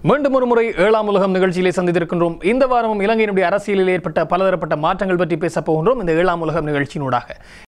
மீண்டும் ஒரு முறை ஏழாம் உலகம் நிகழ்ச்சியிலே சந்தித்திருக்கின்றோம் இந்த வாரமும் இலங்கையினுடைய அரசியலில் ஏற்பட்ட பலதரப்பட்ட மாற்றங்கள் பற்றி பேசப் போகின்றோம் இந்த ஏழாம் உலகம் நிகழ்ச்சியினூடாக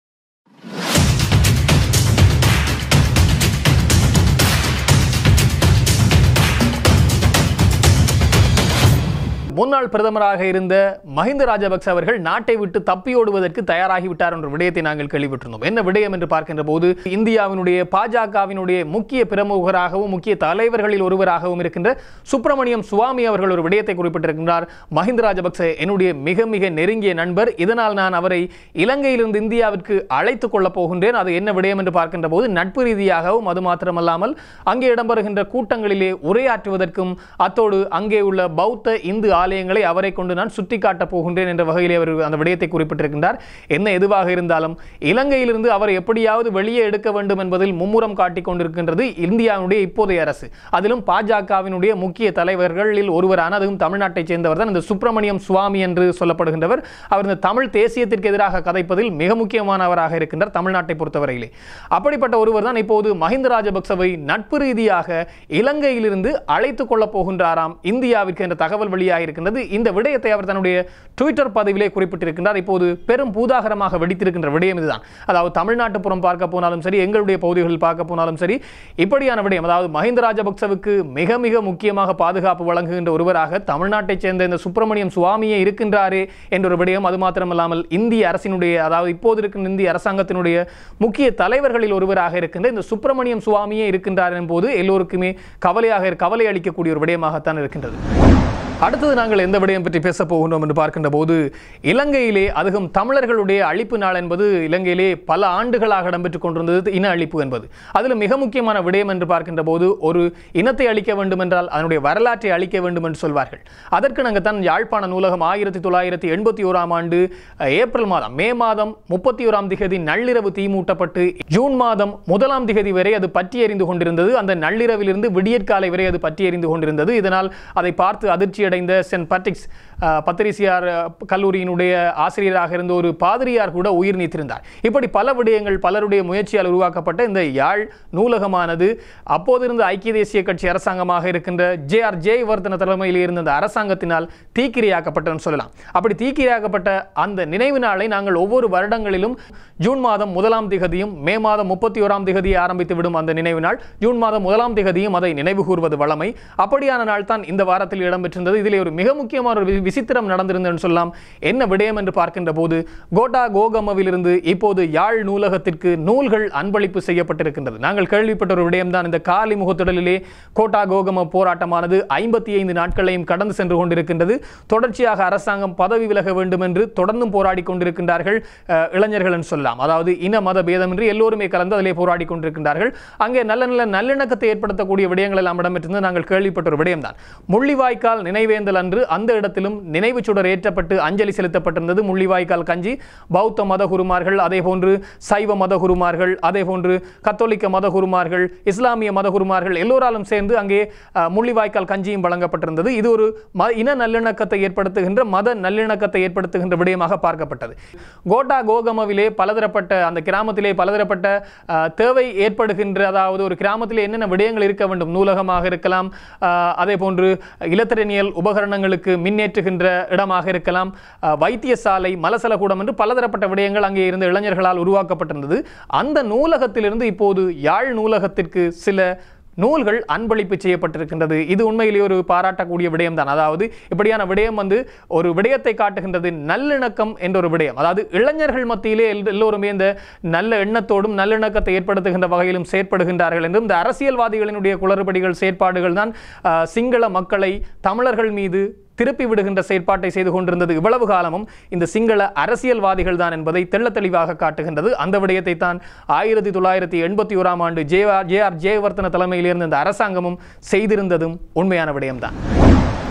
முன்னாள் பிரதமராக இருந்த மஹிந்த ராஜபக்ச அவர்கள் நாட்டை விட்டு தப்பியோடுவதற்கு தயாராகி விட்டார் என்ற விடயத்தை நாங்கள் கேள்விப்பட்டிருந்தோம் என்ன விடயம் என்று பார்க்கின்ற போது இந்தியாவினுடைய பாஜகவினுடைய முக்கிய பிரமுகராகவும் முக்கிய தலைவர்களில் ஒருவராகவும் இருக்கின்ற சுப்பிரமணியம் சுவாமி அவர்கள் ஒரு விடயத்தை குறிப்பிட்டிருக்கின்றார் மஹிந்த ராஜபக்ச என்னுடைய மிக மிக நெருங்கிய நண்பர் இதனால் நான் அவரை இலங்கையிலிருந்து இந்தியாவிற்கு அழைத்துக் கொள்ளப் போகின்றேன் அது என்ன விடயம் என்று பார்க்கின்ற போது நட்பு ரீதியாகவும் அது மாத்திரமல்லாமல் அங்கே இடம்பெறுகின்ற கூட்டங்களிலே உரையாற்றுவதற்கும் அத்தோடு அங்கே உள்ள பௌத்த இந்து ஆலயங்களை அவரை கொண்டு நான் சுட்டி காட்டப் போகின்றேன் என்ற வகையிலே அவர் அந்த விடயத்தை குறிப்பிட்டிருக்கின்றார் என்ன எதுவாக இருந்தாலும் இலங்கையிலிருந்து அவர் எப்படியாவது வெளியே எடுக்க வேண்டும் என்பதில் மும்முரம் காட்டிக் கொண்டிருக்கின்றது இந்தியாவுடைய இப்போதைய அரசு அதிலும் பாஜகவினுடைய முக்கிய தலைவர்களில் ஒருவரான அதுவும் தமிழ்நாட்டைச் சேர்ந்தவர் தான் இந்த சுப்பிரமணியம் சுவாமி என்று சொல்லப்படுகின்றவர் அவர் இந்த தமிழ் தேசியத்திற்கு எதிராக கதைப்பதில் மிக முக்கியமானவராக இருக்கின்றார் தமிழ்நாட்டை பொறுத்தவரையிலே அப்படிப்பட்ட ஒருவர் தான் இப்போது மஹிந்த ராஜபக்சவை நட்பு ரீதியாக இலங்கையிலிருந்து அழைத்துக் கொள்ளப் போகின்றாராம் இந்தியாவிற்கு என்ற தகவல் வெளியாக இருக்கின்றது இந்த விடயத்தை அவர் தன்னுடைய ட்விட்டர் பதிவிலே குறிப்பிட்டிருக்கின்றார் இப்போது பெரும் பூதாகரமாக வெடித்திருக்கின்ற விடயம் இதுதான் அதாவது தமிழ்நாட்டு புறம் பார்க்க போனாலும் சரி எங்களுடைய பகுதிகளில் பார்க்க போனாலும் சரி இப்படியான விடயம் அதாவது மஹிந்த ராஜபக்சவுக்கு மிக மிக முக்கியமாக பாதுகாப்பு வழங்குகின்ற ஒருவராக தமிழ்நாட்டைச் சேர்ந்த இந்த சுப்பிரமணியம் சுவாமியே இருக்கின்றாரே என்ற ஒரு விடயம் அது மாத்திரமல்லாமல் இந்திய அரசினுடைய அதாவது இப்போது இருக்கின்ற இந்திய அரசாங்கத்தினுடைய முக்கிய தலைவர்களில் ஒருவராக இருக்கின்ற இந்த சுப்பிரமணியம் சுவாமியே இருக்கின்றார் என்போது எல்லோருக்குமே கவலையாக கவலை அளிக்கக்கூடிய ஒரு விடயமாகத்தான் இருக்கின்றது அடுத்தது நாங்கள் எந்த விடயம் பற்றி பேச போகின்றோம் என்று பார்க்கின்ற போது இலங்கையிலே அதுவும் தமிழர்களுடைய அழிப்பு நாள் என்பது இலங்கையிலே பல ஆண்டுகளாக இடம்பெற்றுக் கொண்டிருந்தது இன அழிப்பு என்பது அதில் மிக முக்கியமான விடயம் என்று பார்க்கின்ற போது ஒரு இனத்தை அழிக்க வேண்டும் என்றால் அதனுடைய வரலாற்றை அழிக்க வேண்டும் என்று சொல்வார்கள் அதற்கு நாங்கள் தான் யாழ்ப்பாண நூலகம் ஆயிரத்தி தொள்ளாயிரத்தி எண்பத்தி ஓராம் ஆண்டு அஹ், ஏப்ரல் மாதம் மே மாதம் முப்பத்தி ஓராம் திகதி நள்ளிரவு தீமூட்டப்பட்டு ஜூன் மாதம் முதலாம் திகதி வரை அது பற்றி எறிந்து கொண்டிருந்தது அந்த நள்ளிரவிலிருந்து விடியற்காலை வரை அது பற்றி எறிந்து கொண்டிருந்தது இதனால் அதை பார்த்து அதிர்ச்சியடைந்த சென்ட் பட்ரிக்ஸ் அஹ், பத்திரிசியார் அஹ், கல்லூரியினுடைய ஆசிரியராக இருந்த ஒரு பாதிரியார் கூட உயிர் நீத்திருந்தார் இப்படி பல விடயங்கள் பலருடைய முயற்சியால் உருவாக்கப்பட்ட இந்த யாழ் நூலகமானது அப்போதிருந்த ஐக்கிய தேசிய கட்சி அரசாங்கமாக இருக்கின்ற ஜே ஆர் ஜெயவர்தன தலைமையில் இருந்த அந்த அரசாங்கத்தினால் தீக்கிரையாக்கப்பட்டன்னு சொல்லலாம் அப்படி தீக்கிரையாக்கப்பட்ட அந்த நினைவு நாளை நாங்கள் ஒவ்வொரு வருடங்களிலும் ஜூன் மாதம் முதலாம் திகதியும் மே மாதம் முப்பத்தி ஓராம் திகதியை ஆரம்பித்து விடும் அந்த நினைவு நாள் ஜூன் மாதம் முதலாம் திகதியும் அதை நினைவு கூர்வது வழமை அப்படியான நாள் தான் இந்த வாரத்தில் இடம்பெற்றிருந்தது இதிலே ஒரு மிக முக்கியமான ஒரு வி- விசித்திரம் நடந்திருந்ததுன்னு சொல்லலாம் என்ன விடயம் என்று பார்க்கின்ற போது கோட்டா கோகமவிலிருந்து இப்போது யாழ் நூலகத்திற்கு நூல்கள் அன்பளிப்பு செய்யப்பட்டிருக்கின்றது நாங்கள் கேள்விப்பட்ட ஒரு விடயம்தான் இந்த காலி முகத்திடலிலே கோட்டா கோகம போராட்டமானது ஐம்பத்தி ஐந்து நாட்களையும் கடந்து சென்று கொண்டிருக்கின்றது தொடர்ச்சியாக அரசாங்கம் பதவி விலக வேண்டும் என்று தொடர்ந்தும் போராடி கொண்டிருக்கின்றார்கள் அஹ், இளைஞர்கள் என்று சொல்லலாம் அதாவது இன மத பேதமின்றி எல்லோருமே கலந்து அதிலே போராடி கொண்டிருக்கின்றார்கள் அங்கே நல்ல நல்ல நல்லிணக்கத்தை ஏற்படுத்தக்கூடிய விடயங்கள் எல்லாம் இடம்பெற்றிருந்தது நாங்கள் கேள்விப்பட்ட ஒரு விடயம்தான் முள்ளிவாய்க்கால் நினைவேந்தல் அன்று அந்த இடத்திலும் நினைவு சுடர் ஏற்றப்பட்டு அஞ்சலி செலுத்தப்பட்டிருந்தது முள்ளிவாய்க்கால் கஞ்சி பௌத்த மத குருமார்கள் அதே போன்று சைவ மத குருமார்கள் அதே போன்று கத்தோலிக்க மத குருமார்கள் இஸ்லாமிய மத குருமார்கள் எல்லோராலும் சேர்ந்து அங்கே அஹ், முள்ளிவாய்க்கால் கஞ்சியும் வழங்கப்பட்டிருந்தது இது ஒரு ம இன நல்லிணக்கத்தை ஏற்படுத்துகின்ற மத நல்லிணக்கத்தை ஏற்படுத்துகின்ற விடயமாக பார்க்கப்பட்டது கோட்டா கோகமவிலே பலதரப்பட்ட அந்த கிராமத்திலே பலதரப்பட்ட அஹ், தேவை ஏற்படுகின்ற அதாவது ஒரு கிராமத்திலே என்னென்ன விடயங்கள் இருக்க வேண்டும் நூலகமாக இருக்கலாம் அஹ், அதே போன்று இலத்திரனியல் உபகரணங்களுக்கு மின்னேற்றுகின்ற இடமாக இருக்கலாம் அஹ், வைத்தியசாலை மலசலக்கூடம் என்று பலதரப்பட்ட விடயங்கள் அங்கே இருந்த இளைஞர்களால் உருவாக்கப்பட்டிருந்தது அந்த நூலகத்திலிருந்து இப்போது யாழ் நூலகத்திற்கு சில நூல்கள் அன்பளிப்பு செய்யப்பட்டிருக்கின்றது இது உண்மையிலேயே ஒரு பாராட்டக்கூடிய விடயம் தான் அதாவது இப்படியான விடயம் வந்து ஒரு விடயத்தை காட்டுகின்றது நல்லிணக்கம் என்ற ஒரு விடயம் அதாவது இளைஞர்கள் மத்தியிலே எல்- எல்லோருமே இந்த நல்ல எண்ணத்தோடும் நல்லிணக்கத்தை ஏற்படுத்துகின்ற வகையிலும் செயற்படுகின்றார்கள் என்றும் இந்த அரசியல்வாதிகளினுடைய குளறுபடிகள் செயற்பாடுகள் தான் ஆஹ், சிங்கள மக்களை தமிழர்கள் மீது திருப்பி விடுகின்ற செயற்பாட்டை செய்து கொண்டிருந்தது இவ்வளவு காலமும் இந்த சிங்கள அரசியல்வாதிகள் தான் என்பதை தெள்ளத் தெளிவாக காட்டுகின்றது அந்த விடயத்தை தான் ஆயிரத்தி தொள்ளாயிரத்தி எண்பத்தி ஓராம் ஆண்டு J R J R Jayewardene தலைமையில் இருந்த இந்த அரசாங்கமும் செய்திருந்ததும் உண்மையான விடயம்தான்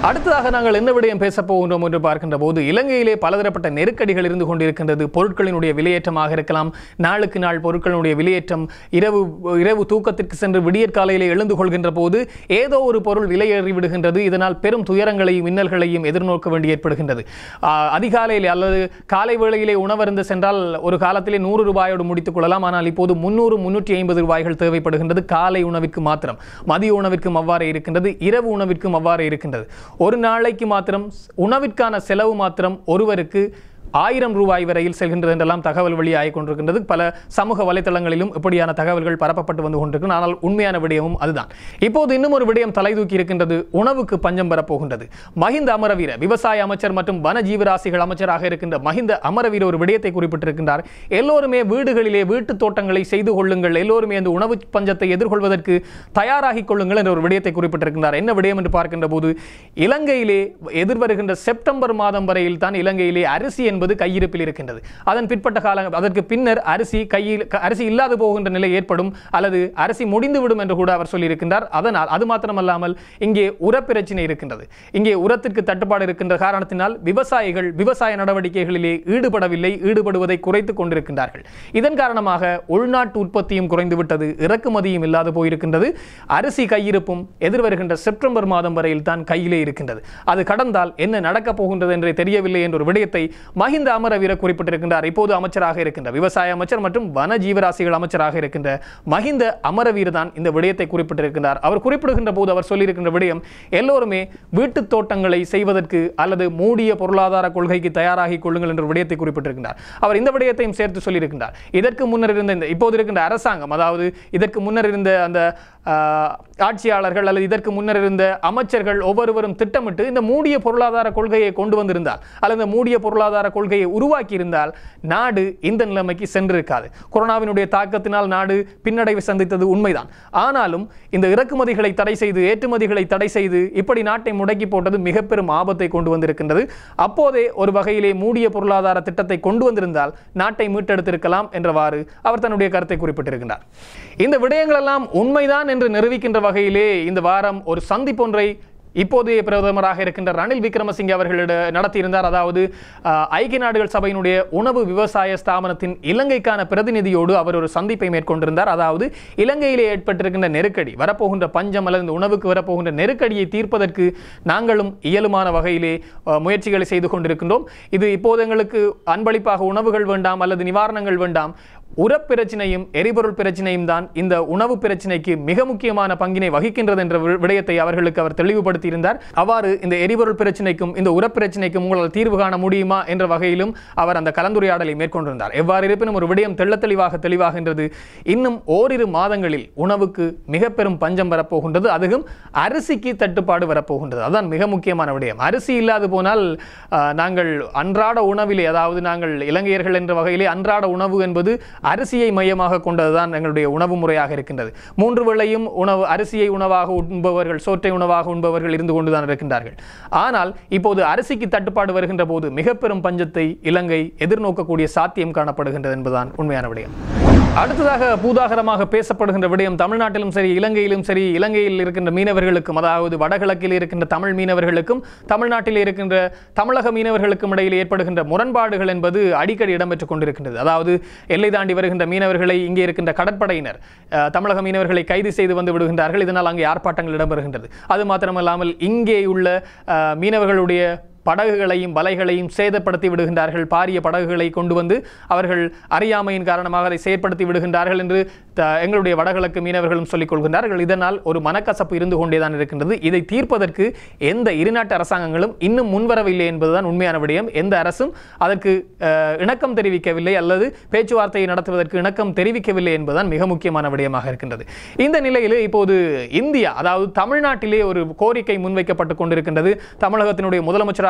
அடுத்ததாக நாங்கள் என்ன விடயம் பேசப் போகின்றோம் என்று பார்க்கின்ற போது இலங்கையிலே பலதரப்பட்ட நெருக்கடிகள் இருந்து கொண்டிருக்கின்றது பொருட்களினுடைய விலையேற்றமாக இருக்கலாம் நாளுக்கு நாள் பொருட்களினுடைய விலையேற்றம் இரவு இரவு தூக்கத்திற்கு சென்று விடியற்காலையிலே எழுந்து கொள்கின்ற போது ஏதோ ஒரு பொருள் விலையேறி விடுகின்றது இதனால் பெரும் துயரங்களையும் மின்னல்களையும் எதிர்நோக்க வேண்டி ஏற்படுகின்றது ஆஹ், அதிகாலையிலே அல்லது காலை வேளையிலே உணவருந்து சென்றால் ஒரு காலத்திலே நூறு ரூபாயோடு முடித்துக் கொள்ளலாம் ஆனால் இப்போது முன்னூறு முன்னூற்றி ஐம்பது ரூபாய்கள் தேவைப்படுகின்றது காலை உணவிற்கு மாத்திரம் மதிய உணவிற்கும் அவ்வாறே இருக்கின்றது இரவு உணவிற்கும் அவ்வாறே இருக்கின்றது ஒரு நாளைக்கு மாத்திரம் உணவிற்கான செலவு மாத்திரம் ஒருவருக்கு ஆயிரம் ரூபாய் வரையில் செல்கின்றது என்றெல்லாம் தகவல் வெளியாகிக் கொண்டிருக்கின்றது பல சமூக வலைத்தளங்களிலும் இப்படியான தகவல்கள் பரப்பப்பட்டு வந்து கொண்டிருக்கின்றன ஆனால் உண்மையான விடயமும் அதுதான் இப்போது இன்னும் ஒரு விடயம் தலை தூக்கி இருக்கின்றது உணவுக்கு பஞ்சம் வரப்போகின்றது மஹிந்த அமரவீர விவசாய அமைச்சர் மற்றும் வன ஜீவராசிகள் அமைச்சராக இருக்கின்ற மஹிந்த அமரவீர ஒரு விடயத்தை குறிப்பிட்டிருக்கின்றார் எல்லோருமே வீடுகளிலே வீட்டு தோட்டங்களை செய்து கொள்ளுங்கள் எல்லோருமே அந்த உணவு பஞ்சத்தை எதிர்கொள்வதற்கு தயாராகிக் கொள்ளுங்கள் என்ற ஒரு விடயத்தை குறிப்பிட்டிருக்கின்றார் என்ன விடயம் என்று பார்க்கின்ற போது இலங்கையிலே எதிர்வருகின்ற செப்டம்பர் மாதம் வரையில் தான் இலங்கையிலே அரிசி என்பது கையிருப்பில் இருக்கின்றது அதன் பிற்பட்ட கால அதற்கு பின்னர் அரிசி கையில் க- அரிசி இல்லாது போகின்ற நிலை ஏற்படும் அல்லது அரிசி முடிந்துவிடும் என்று கூட அவர் சொல்லியிருக்கின்றார் அதனால் அது மாத்திரமல்லாமல் இங்கே உரப்பிரச்சினை இருக்கின்றது இங்கே உரத்திற்கு தட்டுப்பாடு இருக்கின்ற காரணத்தினால் விவசாயிகள் விவசாய நடவடிக்கைகளிலே ஈடுபடவில்லை ஈடுபடுவதை குறைத்துக் கொண்டிருக்கின்றார்கள் இதன் காரணமாக உள்நாட்டு உற்பத்தியும் குறைந்து விட்டது இறக்குமதியும் இல்லாது போயிருக்கின்றது அரிசி கையிருப்பும் எதிர்வருகின்ற செப்டம்பர் மாதம் வரையில் தான் கையிலே இருக்கின்றது அது கடந்தால் என்ன நடக்கப் போகின்றது என்றே தெரியவில்லை என்ற ஒரு விடயத்தை மஹிந்த அமரவீர குறிப்பிட்டிருக்கின்றார் இப்போது அமைச்சராக இருக்கின்ற விவசாய அமைச்சர் மற்றும் வன ஜீவராசிகள் அமைச்சராக இருக்கின்ற மஹிந்த அமரவீர தான் இந்த விடயத்தை குறிப்பிட்டிருக்கின்றார் அவர் குறிப்பிடுகின்ற போது அவர் சொல்லியிருக்கின்ற விடயம் எல்லோருமே வீட்டுத் தோட்டங்களை செய்வதற்கு அல்லது மூடிய பொருளாதார கொள்கைக்கு தயாராகி கொள்ளுங்கள் என்ற விடயத்தை குறிப்பிட்டிருக்கின்றார் அவர் இந்த விடயத்தையும் சேர்த்து சொல்லியிருக்கின்றார் இதற்கு முன்னர் இருந்த இந்த இப்போது இருக்கின்ற அரசாங்கம் அதாவது இதற்கு முன்னர் இருந்த அந்த ஆஹ், ஆட்சியாளர்கள் அல்லது இதற்கு முன்னர் இருந்த அமைச்சர்கள் ஒவ்வொருவரும் திட்டமிட்டு இந்த மூடிய பொருளாதார கொள்கையை கொண்டு வந்திருந்தால் அல்லது இந்த மூடிய பொருளாதார கொள்கையை உருவாக்கி இருந்தால் நாடு இந்த நிலைமைக்கு சென்றிருக்காது கொரோனாவினுடைய தாக்கத்தினால் நாடு பின்னடைவு சந்தித்தது உண்மைதான் ஆனாலும் இந்த இறக்குமதிகளை தடை செய்து ஏற்றுமதிகளை தடை செய்து இப்படி நாட்டை முடக்கி போட்டது மிக பெரும் ஆபத்தை கொண்டு வந்திருக்கின்றது அப்போதே ஒரு வகையிலே மூடிய பொருளாதார திட்டத்தை கொண்டு வந்திருந்தால் நாட்டை மீட்டெடுத்திருக்கலாம் என்றவாறு அவர் தன்னுடைய கருத்தை குறிப்பிட்டிருக்கின்றார் இந்த விடயங்கள் எல்லாம் உண்மைதான் என்று நிரூபிக்கின்ற வகையிலே இந்த வாரம் ஒரு சந்திப்பொன்றை இப்போதைய பிரதமராக இருக்கின்ற ரணில் விக்ரமசிங்கே அவர்களிட நடத்தியிருந்தார் அதாவது ஆஹ், ஐக்கிய நாடுகள் சபையினுடைய உணவு விவசாய ஸ்தாபனத்தின் இலங்கைக்கான பிரதிநிதியோடு அவர் ஒரு சந்திப்பை மேற்கொண்டிருந்தார் அதாவது இலங்கையிலே ஏற்பட்டிருக்கின்ற நெருக்கடி வரப்போகின்ற பஞ்சம் அல்லது இந்த உணவுக்கு வரப்போகின்ற நெருக்கடியை தீர்ப்பதற்கு நாங்களும் இயலுமான வகையிலே ஆஹ், முயற்சிகளை செய்து கொண்டிருக்கின்றோம் இது இப்போது எங்களுக்கு அன்பளிப்பாக உணவுகள் வேண்டாம் அல்லது நிவாரணங்கள் வேண்டாம் உரப் பிரச்சனையும் எரிபொருள் பிரச்சனையும் தான் இந்த உணவு பிரச்சனைக்கு மிக முக்கியமான பங்கினை வகிக்கின்றது என்ற வி- விடயத்தை அவர்களுக்கு அவர் தெளிவுபடுத்தியிருந்தார் அவ்வாறு இந்த எரிபொருள் பிரச்சனைக்கும் இந்த உரப் பிரச்சனைக்கும் உங்களால் தீர்வு காண முடியுமா என்ற வகையிலும் அவர் அந்த கலந்துரையாடலை மேற்கொண்டிருந்தார் எவ்வாறு இருப்பினும் ஒரு விடயம் தெள்ள தெளிவாக தெளிவாகின்றது இன்னும் ஓரிரு மாதங்களில் உணவுக்கு மிக பெரும் பஞ்சம் வரப்போகின்றது அதுவும் அரிசிக்கு தட்டுப்பாடு வரப்போகின்றது அதான் மிக முக்கியமான விடயம் அரிசி இல்லாது போனால் ஆஹ், நாங்கள் அன்றாட உணவிலே அதாவது நாங்கள் இலங்கையர்கள் என்ற வகையிலே அன்றாட உணவு என்பது அரிசியை மையமாக கொண்டதுதான் எங்களுடைய உணவு முறையாக இருக்கின்றது மூன்று வேளையும் உணவு அரிசியை உணவாக உண்பவர்கள் சோற்றை உணவாக உண்பவர்கள் இருந்து கொண்டுதான் இருக்கின்றார்கள் ஆனால் இப்போது அரிசிக்கு தட்டுப்பாடு வருகின்ற போது மிக பெரும் பஞ்சத்தை இலங்கை எதிர்நோக்கக்கூடிய சாத்தியம் காணப்படுகின்றது என்பதுதான் உண்மையான விடயம் அடுத்ததாக பூதாகரமாக பேசப்படுகின்ற விடயம் தமிழ்நாட்டிலும் சரி இலங்கையிலும் சரி இலங்கையில் இருக்கின்ற மீனவர்களுக்கும் அதாவது வடகிழக்கில் இருக்கின்ற தமிழ் மீனவர்களுக்கும் தமிழ்நாட்டில் இருக்கின்ற தமிழக மீனவர்களுக்கும் இடையில் ஏற்படுகின்ற முரண்பாடுகள் என்பது அடிக்கடி இடம்பெற்றுக் கொண்டிருக்கின்றது அதாவது எல்லை தாண்டி வருகின்ற மீனவர்களை இங்கே இருக்கின்ற கடற்படையினர் அஹ், தமிழக மீனவர்களை கைது செய்து வந்து விடுகின்றார்கள் இதனால் அங்கே ஆர்ப்பாட்டங்கள் இடம்பெறுகின்றது அது மாத்திரமல்லாமல் இங்கே உள்ள அஹ், மீனவர்களுடைய படகுகளையும் வலைகளையும் சேதப்படுத்தி விடுகின்றார்கள் பாரிய படகுகளை கொண்டு வந்து அவர்கள் அறியாமையின் காரணமாக அதை செயற்படுத்தி விடுகின்றார்கள் என்று த- எங்களுடைய வடகிழக்கு மீனவர்களும் சொல்லிக் கொள்கின்றார்கள் இதனால் ஒரு மனக்கசப்பு இருந்து கொண்டேதான் இருக்கின்றது இதை தீர்ப்பதற்கு எந்த இருநாட்டு அரசாங்கங்களும் இன்னும் முன்வரவில்லை என்பதுதான் உண்மையான விடயம் எந்த அரசும் அதற்கு அஹ், இணக்கம் தெரிவிக்கவில்லை அல்லது பேச்சுவார்த்தையை நடத்துவதற்கு இணக்கம் தெரிவிக்கவில்லை என்பதுதான் மிக முக்கியமான விடயமாக இருக்கின்றது இந்த நிலையில் இப்போது இந்தியா அதாவது தமிழ்நாட்டிலே ஒரு கோரிக்கை முன்வைக்கப்பட்டு கொண்டிருக்கின்றது தமிழகத்தினுடைய முதலமைச்சராக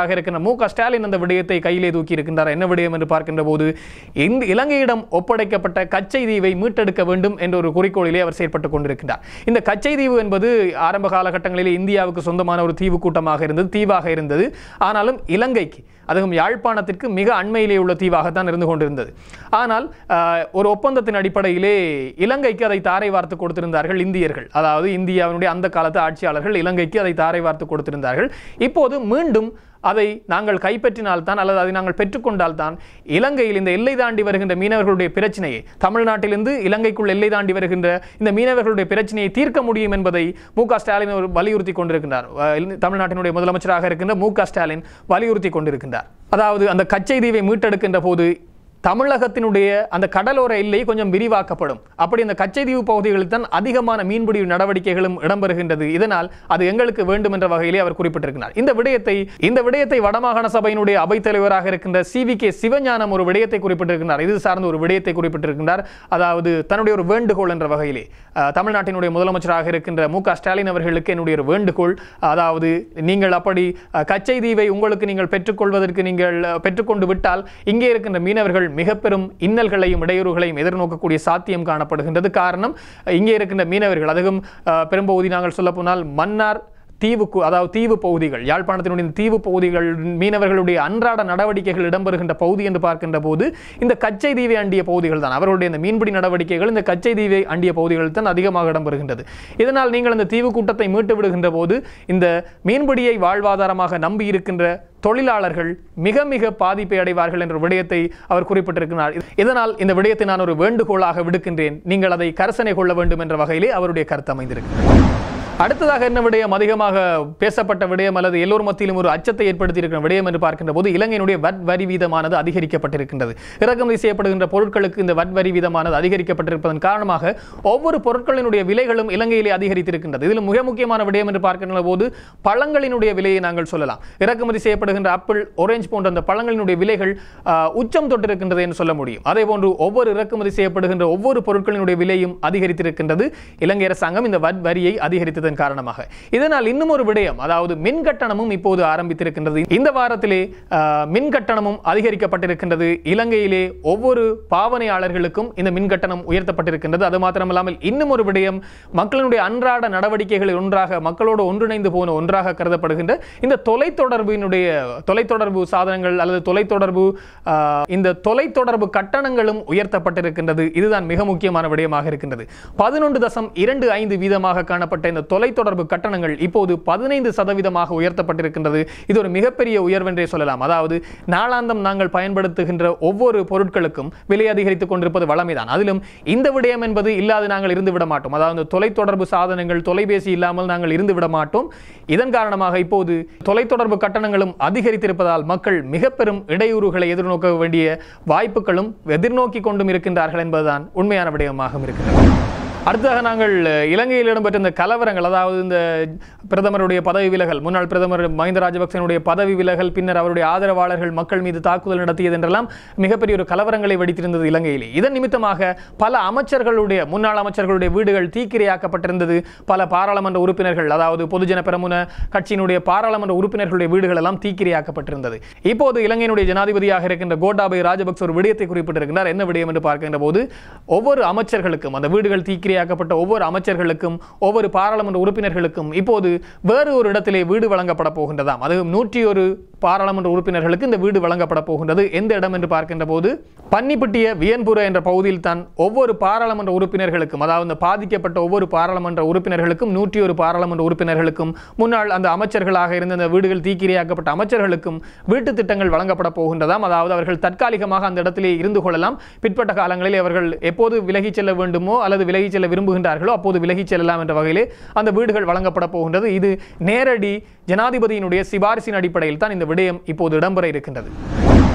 முதலமைச்சராக இருக்கின்ற மு க ஸ்டாலின் அந்த விடயத்தை கையிலே தூக்கி இருக்கின்றார் என்ன விடயம் என்று பார்க்கின்ற போது இந்த இலங்கையிடம் ஒப்படைக்கப்பட்ட கச்சை தீவை மீட்டெடுக்க வேண்டும் என்ற ஒரு குறிக்கோளிலே அவர் செயற்பட்டுக் கொண்டிருக்கின்றார் இந்த கச்சை தீவு என்பது ஆரம்ப காலகட்டங்களிலே இந்தியாவுக்கு சொந்தமான ஒரு தீவு கூட்டமாக இருந்தது தீவாக இருந்தது ஆனாலும் இலங்கைக்கு அதுவும் யாழ்ப்பாணத்திற்கு மிக அண்மையிலே உள்ள தீவாகத்தான் இருந்து கொண்டிருந்தது ஆனால் ஆஹ், ஒரு ஒப்பந்தத்தின் அடிப்படையிலே இலங்கைக்கு அதை தாரை வார்த்து கொடுத்திருந்தார்கள் இந்தியர்கள் அதாவது இந்தியாவினுடைய அந்த காலத்து ஆட்சியாளர்கள் இலங்கைக்கு அதை தாரை வார்த்து கொடுத்திருந்தார்கள் இப்போது மீண்டும் அதை நாங்கள் கைப்பற்றினால்தான் அல்லது அதை நாங்கள் பெற்றுக்கொண்டால்தான் இலங்கையில் இந்த எல்லை தாண்டி வருகின்ற மீனவர்களுடைய பிரச்சனையை தமிழ்நாட்டிலிருந்து இலங்கைக்குள் எல்லை தாண்டி வருகின்ற இந்த மீனவர்களுடைய பிரச்சனையை தீர்க்க முடியும் என்பதை மு க ஸ்டாலின் அவர் வலியுறுத்தி கொண்டிருக்கின்றார் அஹ் தமிழ்நாட்டினுடைய முதலமைச்சராக இருக்கின்ற மு க ஸ்டாலின் வலியுறுத்தி கொண்டிருக்கின்றார் அதாவது அந்த கச்சை தீவை மீட்டெடுக்கின்ற போது தமிழகத்தினுடைய அந்த கடலோர எல்லை கொஞ்சம் விரிவாக்கப்படும் அப்படி அந்த கச்சைதீவு பகுதிகளில் தான் அதிகமான மீன்பிடி நடவடிக்கைகளும் இடம்பெறுகின்றது இதனால் அது எங்களுக்கு வேண்டும் என்ற வகையிலே அவர் குறிப்பிட்டிருக்கிறார் இந்த விடயத்தை இந்த விடயத்தை வடமாகாண சபையினுடைய அவைத் தலைவராக இருக்கின்ற சி வி கே சிவஞானம் ஒரு விடயத்தை குறிப்பிட்டிருக்கிறார் இது சார்ந்த ஒரு விடயத்தை குறிப்பிட்டிருக்கின்றார் அதாவது தன்னுடைய ஒரு வேண்டுகோள் என்ற வகையிலே அஹ், தமிழ்நாட்டினுடைய முதலமைச்சராக இருக்கின்ற மு க ஸ்டாலின் அவர்களுக்கு என்னுடைய ஒரு வேண்டுகோள் அதாவது நீங்கள் அப்படி அஹ், கச்சை தீவை உங்களுக்கு நீங்கள் பெற்றுக்கொள்வதற்கு நீங்கள் அஹ், பெற்றுக்கொண்டு விட்டால் இங்கே இருக்கின்ற மீனவர்கள் மிக பெரும் இன்னல்களையும் இடையூறுகளையும் எதிர்நோக்கக்கூடிய சாத்தியம் காணப்படுகின்றது காரணம் அஹ், இங்கே இருக்கின்ற மீனவர்கள் அதுவும் அஹ், பெரும்பகுதி நாங்கள் சொல்ல போனால் மன்னார் தீவுக்கு அதாவது தீவு பகுதிகள் யாழ்ப்பாணத்தினுடைய இந்த தீவு பகுதிகள் மீனவர்களுடைய அன்றாட நடவடிக்கைகள் இடம்பெறுகின்ற பகுதி என்று பார்க்கின்ற போது இந்த கச்சை தீவை அண்டிய பகுதிகள் தான் அவர்களுடைய இந்த மீன்பிடி நடவடிக்கைகள் இந்த கச்சை தீவை அண்டிய பகுதிகள் தான் அதிகமாக இடம்பெறுகின்றது இதனால் நீங்கள் இந்த தீவு கூட்டத்தை மீட்டு விடுகின்ற போது இந்த மீன்பிடியை வாழ்வாதாரமாக நம்பி இருக்கின்ற தொழிலாளர்கள் மிக மிக பாதிப்பை அடைவார்கள் என்ற விடயத்தை அவர் குறிப்பிட்டிருக்கிறார் இதனால் இந்த விடயத்தை நான் ஒரு வேண்டுகோளாக விடுக்கின்றேன் நீங்கள் அதை கரசனை கொள்ள வேண்டும் என்ற வகையிலே அவருடைய கருத்து அமைந்திருக்கிறது அடுத்ததாக என்ன விடயம் அதிகமாக பேசப்பட்ட விடயம் அல்லது எல்லோர் மத்தியிலும் ஒரு அச்சத்தை ஏற்படுத்தி இருக்கிற விடயம் என்று பார்க்கின்ற போது இலங்கையினுடைய வட் வரி வீதமானது அதிகரிக்கப்பட்டிருக்கின்றது இறக்குமதி செய்யப்படுகின்ற பொருட்களுக்கு இந்த வட் வரி வீதமானது அதிகரிக்கப்பட்டிருப்பதன் காரணமாக ஒவ்வொரு பொருட்களினுடைய விலைகளும் இலங்கையிலே அதிகரித்திருக்கின்றது இதில் மிக முக்கியமான விடயம் என்று பார்க்கின்ற போது பழங்களினுடைய விலையை நாங்கள் சொல்லலாம் இறக்குமதி செய்யப்படுகின்ற ஆப்பிள் ஒரேஞ்ச் போன்ற அந்த பழங்களினுடைய விலைகள் ஆஹ், உச்சம் தொட்டிருக்கின்றது என்று சொல்ல முடியும் அதே போன்று ஒவ்வொரு இறக்குமதி செய்யப்படுகின்ற ஒவ்வொரு பொருட்களினுடைய விலையும் அதிகரித்திருக்கின்றது இலங்கை அரசாங்கம் இந்த வட் வரியை அதிகரித்ததன் காரணமாக இதனால் இன்னும் ஒரு விடயம் அதாவது மின் கட்டணமும் இப்போது ஆரம்பித்திருக்கின்றது இந்த வாரத்திலே ஆஹ், மின் கட்டணமும் அதிகரிக்கப்பட்டிருக்கின்றது இலங்கையிலே ஒவ்வொரு பாவனையாளர்களுக்கும் இந்த மின் கட்டணம் உயர்த்தப்பட்டிருக்கின்றது அது மாத்திரமல்லாமல் இன்னும் ஒரு விடயம் மக்களினுடைய அன்றாட நடவடிக்கைகளில் ஒன்றாக மக்களோடு ஒன்றிணைந்து போன ஒன்றாக கருதப்படுகின்ற இந்த தொலைத்தொடர்பினுடைய தொலைத்தொடர்பு சாதனங்கள் அல்லது தொலைத்தொடர்பு ஆஹ், இந்த தொலைத்தொடர்பு கட்டணங்களும் உயர்த்தப்பட்டிருக்கின்றது இதுதான் மிக முக்கியமான விடயமாக இருக்கின்றது பதினொன்று தசம் இரண்டு ஐந்து வீதமாக காணப்பட்ட இந்த தொலைத்தொடர்பு கட்டணங்கள் இப்போது பதினைந்து சதவீதமாக உயர்த்தப்பட்டிருக்கின்றது இது ஒரு மிகப்பெரிய உயர்வென்றே சொல்லலாம் அதாவது நாளாந்தம் நாங்கள் பயன்படுத்துகின்ற ஒவ்வொரு பொருட்களுக்கும் விலை அதிகரித்துக் கொண்டிருப்பது வளமைதான் அதிலும் இந்த விடயம் என்பது இல்லாது நாங்கள் இருந்து விட மாட்டோம் அதாவது இந்த தொலைத்தொடர்பு சாதனங்கள் தொலைபேசி இல்லாமல் நாங்கள் இருந்து விட மாட்டோம் இதன் காரணமாக இப்போது தொலைத்தொடர்பு கட்டணங்களும் அதிகரித்திருப்பதால் மக்கள் மிக பெரும் இடையூறுகளை எதிர்நோக்க வேண்டிய வாய்ப்புகளும் எதிர்நோக்கி கொண்டும் இருக்கின்றார்கள் என்பதுதான் உண்மையான விடயமாகவும் இருக்கிறது அடுத்ததாக நாங்கள் அஹ், இலங்கையில் இடம்பெற்ற இந்த கலவரங்கள் அதாவது இந்த பிரதமருடைய பதவி விலகல் முன்னாள் பிரதமர் மஹிந்த ராஜபக்சனுடைய பதவி விலகல் பின்னர் அவருடைய ஆதரவாளர்கள் மக்கள் மீது தாக்குதல் நடத்தியது என்றெல்லாம் மிகப்பெரிய ஒரு கலவரங்களை வெடித்திருந்தது இலங்கையிலே இதன் நிமித்தமாக பல அமைச்சர்களுடைய முன்னாள் அமைச்சர்களுடைய வீடுகள் தீக்கிரையாக்கப்பட்டிருந்தது பல பாராளுமன்ற உறுப்பினர்கள் அதாவது பொதுஜன பெரமுன கட்சியினுடைய பாராளுமன்ற உறுப்பினர்களுடைய வீடுகள் எல்லாம் தீக்கிரையாக்கப்பட்டிருந்தது இப்போது இலங்கையினுடைய ஜனாதிபதியாக இருக்கின்ற கோட்டாபய ராஜபக்ச ஒரு விடயத்தை குறிப்பிட்டிருக்கிறார் என்ன விடயம் என்று பார்க்கின்ற போது ஒவ்வொரு அமைச்சர்களுக்கும் அந்த வீடுகள் தீக்கிரையாக்கப்பட்ட ஒவ்வொரு அமைச்சர்களுக்கும் ஒவ்வொரு பாராளுமன்ற உறுப்பினர்களுக்கும் இப்போது வேறு ஒரு இடத்திலே வீடு வழங்கப்பட போகின்றதாம் அது நூற்றி ஒரு பாராளுமன்ற உறுப்பினர்களுக்கு இந்த வீடு வழங்கப்பட போகின்றது எந்த இடம் என்று பார்க்கின்ற போது பன்னிப்பட்டிய வியன்புர என்ற பகுதியில் தான் ஒவ்வொரு பாராளுமன்ற உறுப்பினர்களுக்கும் அதாவது இந்த பாதிக்கப்பட்ட ஒவ்வொரு பாராளுமன்ற உறுப்பினர்களுக்கும் நூற்றி ஒரு பாராளுமன்ற உறுப்பினர்களுக்கும் முன்னாள் அந்த அமைச்சர்களாக இருந்த அந்த வீடுகள் தீக்கிரையாக்கப்பட்ட அமைச்சர்களுக்கும் வீட்டு திட்டங்கள் வழங்கப்பட போகின்றதாம் அதாவது அவர்கள் தற்காலிகமாக அந்த இடத்திலே இருந்து கொள்ளலாம் பிற்பட்ட காலங்களில் அவர்கள் எப்போது விலகிச் செல்ல வேண்டுமோ அல்லது விலகிச் செல்ல விரும்புகின்றார்களோ அப்போது விலகிச் செல்லலாம் என்ற வகையிலே அந்த வீடுகள் வழங்கப்பட போகின்றது இது நேரடி ஜனாதிபதியினுடைய சிபாரிசின் அடிப்படையில் தான் இந்த விடயம் இப்போது இடம்பெற இருக்கின்றது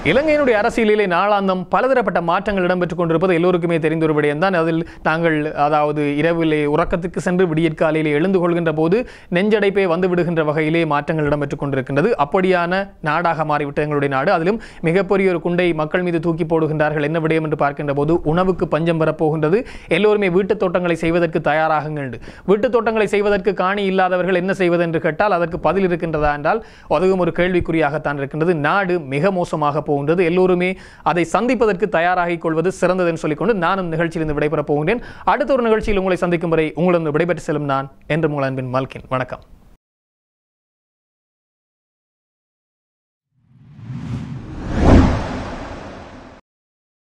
இலங்கையினுடைய அரசியலிலே நாளாந்தம் பலதரப்பட்ட மாற்றங்கள் இடம்பெற்றுக் கொண்டிருப்பது எல்லோருக்குமே தெரிந்த ஒரு விடயம்தான் அதில் நாங்கள் அதாவது இரவிலே உறக்கத்துக்கு சென்று விடியற்காலையிலே எழுந்து கொள்கின்ற போது நெஞ்சடைப்பே வந்து விடுகின்ற வகையிலே மாற்றங்கள் இடம்பெற்றுக் கொண்டிருக்கின்றது அப்படியான நாடாக மாறிவிட்ட எங்களுடைய நாடு அதிலும் மிகப்பெரிய ஒரு குண்டை மக்கள் மீது தூக்கி போடுகின்றார்கள் என்ன விடயம் என்று பார்க்கின்ற போது உணவுக்கு பஞ்சம் வரப்போகின்றது எல்லோருமே வீட்டுத் தோட்டங்களை செய்வதற்கு தயாராகுங்கள் வீட்டுத் தோட்டங்களை செய்வதற்கு காணி இல்லாதவர்கள் என்ன செய்வது என்று கேட்டால் அதற்கு பதில் இருக்கின்றதா என்றால் அதுவும் ஒரு கேள்விக்குறியாகத்தான் இருக்கின்றது நாடு மிக மோசமாக போகின்றது எல்லோருமே அதை சந்திப்பதற்கு தயாராகிக் கொள்வது சிறந்தது என்று சொல்லிக்கொண்டு நானும் நிகழ்ச்சியிலிருந்து விடைபெறப் போகின்றேன் அடுத்த ஒரு நிகழ்ச்சியில் உங்களை சந்திக்கும் வரை உங்களிடம் விடைபெற்று செல்லும் நான் என்று உங்கள் அன்பின் மல்கின் வணக்கம்